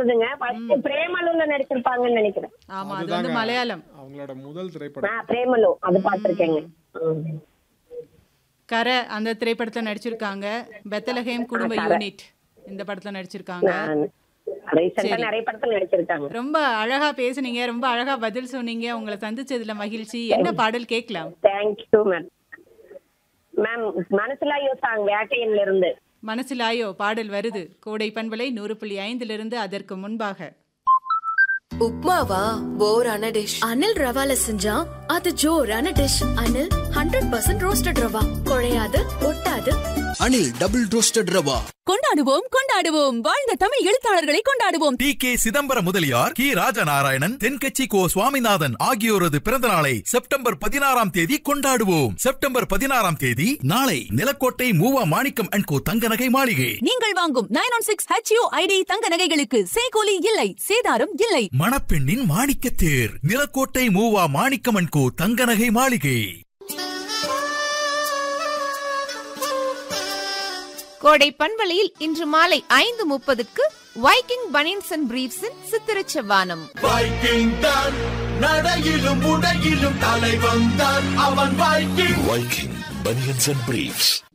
இருந்ததுங்க ஃபர்ஸ்ட் பிரேமலுல நடிச்சிருப்பாங்கன்னு நினைக்கிறேன் ஆமா அது வந்து மலையாளம் அவங்களோட முதல் திரைப்படம் ஆ பிரேமலு அது பார்த்திருக்கேங்க ம். கரை அந்த திரைப்படத்துல நடிச்சிருக்காங்க பெத்தலஹேம் குடும்ப யூனிட் இந்த படத்துல நடிச்சிருக்காங்க நான் ரீசெண்டா நிறைய படத்துல நடிச்சிருக்காங்க ரொம்ப அழகா பேசுனீங்க ரொம்ப அழகா பதில் சொன்னீங்க உங்களை சந்திச்சதுல மகிழ்ச்சி என்ன பாடல் கேட்கலாம் தேங்க்யூ மேம் மேம் மனசுல யோசாங்க வேட்டையன்ல இருந்து மனசிலாயோ பாடல் வருது கோடை பண்பலை நூறு புள்ளி ஐந்திலிருந்து அதற்கு முன்பாக உப்மாவா போரான டிஷ் அனில் ரவால செஞ்சா அது ஜோரான dish Anil hundred percent roasted rava குழையாது ஒட்டாது அனில் டபுள் ரோஸ்டட் ரவா கொண்டாடுவோம் கொண்டாடுவோம் வாழ்ந்த தமிழ் எழுத்தாளர்களை கொண்டாடுவோம் டி கே சிதம்பரம் முதலியார் கி ராஜநாராயணன் தென்கட்சி கோ சுவாமிநாதன் ஆகியோரது பிறந்த நாளை செப்டம்பர் பதினாறாம் தேதி கொண்டாடுவோம் செப்டம்பர் பதினாறாம் தேதி நாளை நிலக்கோட்டை மூவா மாணிக்கம் அண்ட் கோ தங்க நகை மாளிகை நீங்கள் வாங்கும் nine one six HUID தங்க நகைகளுக்கு சேகோலி இல்லை சேதாரம் இல்லை மணப்பெண்ணின் மாணிக்க தேர் நிலக்கோட்டை மூவா மாணிக்கம் அண்ட் கோ தங்க நகை மாளிகை கோடை பண்பலையில் இன்று மாலை ஐந்து முப்பதுக்கு வைக்கிங் பனியன்ஸ் அண்ட் பிரீவ்ஸின் சித்திரச் செவ்வானம் வைக்கிங் தான் நடையிலும் உடையிலும் தலைவன் தான் அவன் Viking Viking banians and briefs